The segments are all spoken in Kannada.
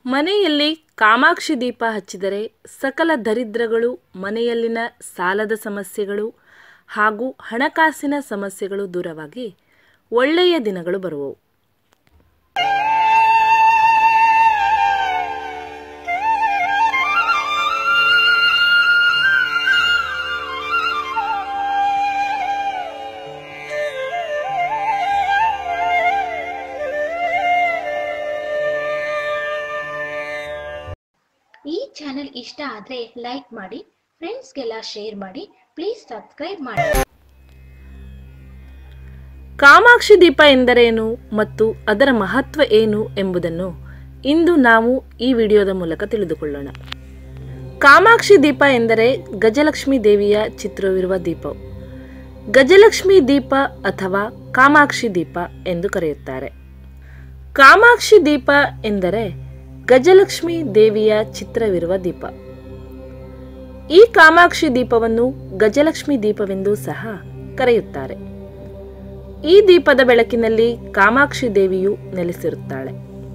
ಮನೆಯಲ್ಲಿ ಕಾಮಾಕ್ಷಿ ದೀಪ ಹಚ್ಚಿದರೆ ಸಕಲ ದರಿದ್ರಗಳು ಮನೆಯಲ್ಲಿನ ಸಾಲದ ಸಮಸ್ಯೆಗಳು ಹಾಗೂ ಹಣಕಾಸಿನ ಸಮಸ್ಯೆಗಳು ದೂರವಾಗಿ ಒಳ್ಳೆಯ ದಿನಗಳು ಬರುವವು ಈ ಚಾನೆಲ್ ಇಷ್ಟ ಆದರೆ ಲೈಕ್ ಮಾಡಿ ಫ್ರೆಂಡ್ಸ್ಗೆಲ್ಲ ಶೇರ್ ಮಾಡಿ ಪ್ಲೀಸ್ ಸಬ್ಸ್ಕ್ರೈಬ್ ಮಾಡಿ ಕಾಮಾಕ್ಷಿ ದೀಪ ಎಂದರೇನು ಮತ್ತು ಅದರ ಮಹತ್ವ ಏನು ಎಂಬುದನ್ನು ಇಂದು ನಾವು ಈ ವಿಡಿಯೋದ ಮೂಲಕ ತಿಳಿದುಕೊಳ್ಳೋಣ ಕಾಮಾಕ್ಷಿ ದೀಪ ಎಂದರೆ ಗಜಲಕ್ಷ್ಮಿ ದೇವಿಯ ಚಿತ್ರವಿರುವ ದೀಪವು ಗಜಲಕ್ಷ್ಮಿ ದೀಪ ಅಥವಾ ಕಾಮಾಕ್ಷಿ ದೀಪ ಎಂದು ಕರೆಯುತ್ತಾರೆ ಕಾಮಾಕ್ಷಿ ದೀಪ ಎಂದರೆ ಗಜಲಕ್ಷ್ಮಿ ದೇವಿಯ ಚಿತ್ರವಿರುವ ದೀಪ ಈ ಕಾಮಾಕ್ಷಿ ದೀಪವನ್ನು ಗಜಲಕ್ಷ್ಮಿ ದೀಪವೆಂದು ಸಹ ಕರೆಯುತ್ತಾರೆ ಈ ದೀಪದ ಬೆಳಕಿನಲ್ಲಿ ಕಾಮಾಕ್ಷಿ ದೇವಿಯು ನೆಲೆಸಿರುತ್ತಾಳೆ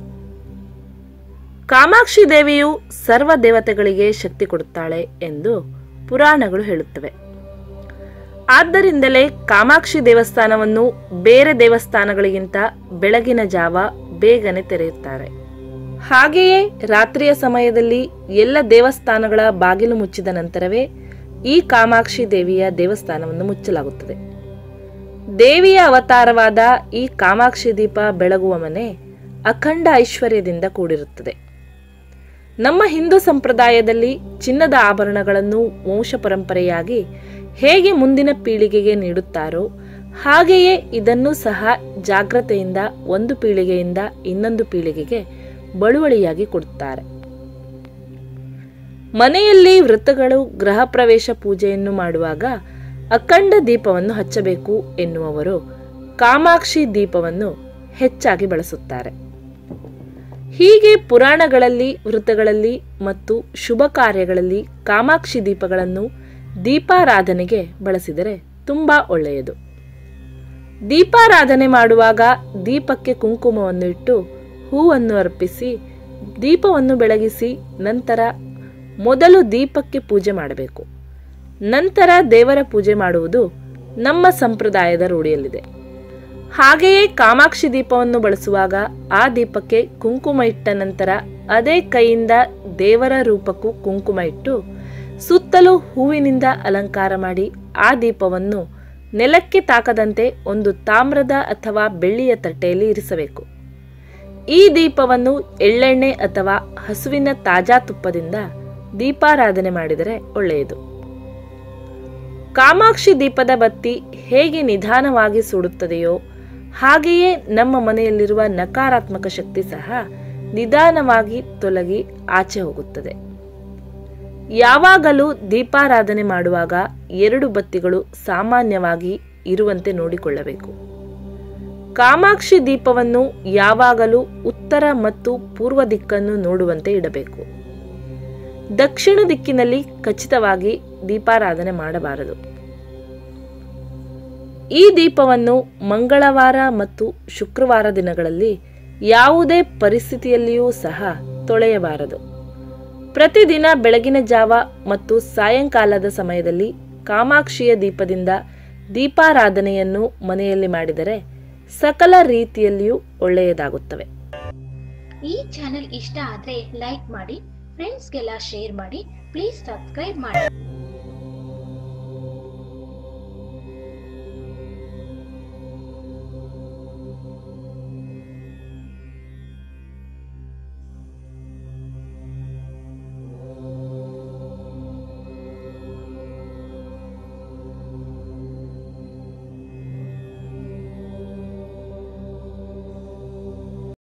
ಕಾಮಾಕ್ಷಿ ದೇವಿಯು ಸರ್ವ ದೇವತೆಗಳಿಗೆ ಶಕ್ತಿ ಕೊಡುತ್ತಾಳೆ ಎಂದು ಪುರಾಣಗಳು ಹೇಳುತ್ತವೆ ಆದ್ದರಿಂದಲೇ ಕಾಮಾಕ್ಷಿ ದೇವಸ್ಥಾನವನ್ನು ಬೇರೆ ದೇವಸ್ಥಾನಗಳಿಗಿಂತ ಬೆಳಗಿನ ಜಾವ ಬೇಗನೆ ತೆರೆಯುತ್ತಾರೆ ಹಾಗೆಯೇ ರಾತ್ರಿಯ ಸಮಯದಲ್ಲಿ ಎಲ್ಲ ದೇವಸ್ಥಾನಗಳ ಬಾಗಿಲು ಮುಚ್ಚಿದ ನಂತರವೇ ಈ ಕಾಮಾಕ್ಷಿ ದೇವಿಯ ದೇವಸ್ಥಾನವನ್ನು ಮುಚ್ಚಲಾಗುತ್ತದೆ ದೇವಿಯ ಅವತಾರವಾದ ಈ ಕಾಮಾಕ್ಷಿ ದೀಪ ಬೆಳಗುವ ಮನೆ ಅಖಂಡ ಐಶ್ವರ್ಯದಿಂದ ಕೂಡಿರುತ್ತದೆ ನಮ್ಮ ಹಿಂದೂ ಸಂಪ್ರದಾಯದಲ್ಲಿ ಚಿನ್ನದ ಆಭರಣಗಳನ್ನು ವಂಶ ಪರಂಪರೆಯಾಗಿ ಹೇಗೆ ಮುಂದಿನ ಪೀಳಿಗೆಗೆ ನೀಡುತ್ತಾರೋ ಹಾಗೆಯೇ ಇದನ್ನು ಸಹ ಜಾಗ್ರತೆಯಿಂದ ಒಂದು ಪೀಳಿಗೆಯಿಂದ ಇನ್ನೊಂದು ಪೀಳಿಗೆಗೆ ಬಳುವಳಿಯಾಗಿ ಕೊಡುತ್ತಾರೆ ಮನೆಯಲ್ಲಿ ವೃತ್ತಗಳು ಗೃಹ ಪ್ರವೇಶ ಪೂಜೆಯನ್ನು ಮಾಡುವಾಗ ಅಖಂಡ ದೀಪವನ್ನು ಹಚ್ಚಬೇಕು ಎನ್ನುವವರು ಕಾಮಾಕ್ಷಿ ದೀಪವನ್ನು ಹೆಚ್ಚಾಗಿ ಬಳಸುತ್ತಾರೆ ಹೀಗೆ ಪುರಾಣಗಳಲ್ಲಿ ವೃತ್ತಗಳಲ್ಲಿ ಮತ್ತು ಶುಭ ಕಾರ್ಯಗಳಲ್ಲಿ ಕಾಮಾಕ್ಷಿ ದೀಪಗಳನ್ನು ದೀಪಾರಾಧನೆಗೆ ಬಳಸಿದರೆ ತುಂಬಾ ಒಳ್ಳೆಯದು ದೀಪಾರಾಧನೆ ಮಾಡುವಾಗ ದೀಪಕ್ಕೆ ಕುಂಕುಮವನ್ನು ಇಟ್ಟು ಹೂವನ್ನು ಅರ್ಪಿಸಿ ದೀಪವನ್ನು ಬೆಳಗಿಸಿ ನಂತರ ಮೊದಲು ದೀಪಕ್ಕೆ ಪೂಜೆ ಮಾಡಬೇಕು ನಂತರ ದೇವರ ಪೂಜೆ ಮಾಡುವುದು ನಮ್ಮ ಸಂಪ್ರದಾಯದ ರೂಢಿಯಲ್ಲಿದೆ ಹಾಗೆಯೇ ಕಾಮಾಕ್ಷಿ ದೀಪವನ್ನು ಬಳಸುವಾಗ ಆ ದೀಪಕ್ಕೆ ಕುಂಕುಮ ಇಟ್ಟ ನಂತರ ಅದೇ ಕೈಯಿಂದ ದೇವರ ರೂಪಕ್ಕೂ ಕುಂಕುಮ ಇಟ್ಟು ಸುತ್ತಲೂ ಹೂವಿನಿಂದ ಅಲಂಕಾರ ಮಾಡಿ ಆ ದೀಪವನ್ನು ನೆಲಕ್ಕೆ ತಾಕದಂತೆ ಒಂದು ತಾಮ್ರದ ಅಥವಾ ಬೆಳ್ಳಿಯ ತಟ್ಟೆಯಲ್ಲಿ ಇರಿಸಬೇಕು ಈ ದೀಪವನ್ನು ಎಳ್ಳೆಣ್ಣೆ ಅಥವಾ ಹಸುವಿನ ತಾಜಾ ತುಪ್ಪದಿಂದ ದೀಪಾರಾಧನೆ ಮಾಡಿದರೆ ಒಳ್ಳೆಯದು ಕಾಮಾಕ್ಷಿ ದೀಪದ ಬತ್ತಿ ಹೇಗೆ ನಿಧಾನವಾಗಿ ಸುಡುತ್ತದೆಯೋ ಹಾಗೆಯೇ ನಮ್ಮ ಮನೆಯಲ್ಲಿರುವ ನಕಾರಾತ್ಮಕ ಶಕ್ತಿ ಸಹ ನಿಧಾನವಾಗಿ ತೊಲಗಿ ಆಚೆ ಹೋಗುತ್ತದೆ ಯಾವಾಗಲೂ ದೀಪಾರಾಧನೆ ಮಾಡುವಾಗ ಎರಡು ಬತ್ತಿಗಳು ಸಾಮಾನ್ಯವಾಗಿ ಇರುವಂತೆ ನೋಡಿಕೊಳ್ಳಬೇಕು ಕಾಮಾಕ್ಷಿ ದೀಪವನ್ನು ಯಾವಾಗಲೂ ಉತ್ತರ ಮತ್ತು ಪೂರ್ವ ದಿಕ್ಕನ್ನು ನೋಡುವಂತೆ ಇಡಬೇಕು ದಕ್ಷಿಣ ದಿಕ್ಕಿನಲ್ಲಿ ಖಚಿತವಾಗಿ ದೀಪಾರಾಧನೆ ಮಾಡಬಾರದು ಈ ದೀಪವನ್ನು ಮಂಗಳವಾರ ಮತ್ತು ಶುಕ್ರವಾರ ದಿನಗಳಲ್ಲಿ ಯಾವುದೇ ಪರಿಸ್ಥಿತಿಯಲ್ಲಿಯೂ ಸಹ ತೊಳೆಯಬಾರದು ಪ್ರತಿದಿನ ಬೆಳಗಿನ ಜಾವ ಮತ್ತು ಸಾಯಂಕಾಲದ ಸಮಯದಲ್ಲಿ ಕಾಮಾಕ್ಷಿಯ ದೀಪದಿಂದ ದೀಪಾರಾಧನೆಯನ್ನು ಮನೆಯಲ್ಲಿ ಮಾಡಿದರೆ ಸಕಲ ರೀತಿಯಲ್ಲಿಯೂ ಒಳ್ಳೆಯದಾಗುತ್ತವೆ ಈ ಚಾನೆಲ್ ಇಷ್ಟ ಆದರೆ ಲೈಕ್ ಮಾಡಿ ಫ್ರೆಂಡ್ಸ್ಗೆಲ್ಲ ಶೇರ್ ಮಾಡಿ ಪ್ಲೀಸ್ ಸಬ್ಸ್ಕ್ರೈಬ್ ಮಾಡಿ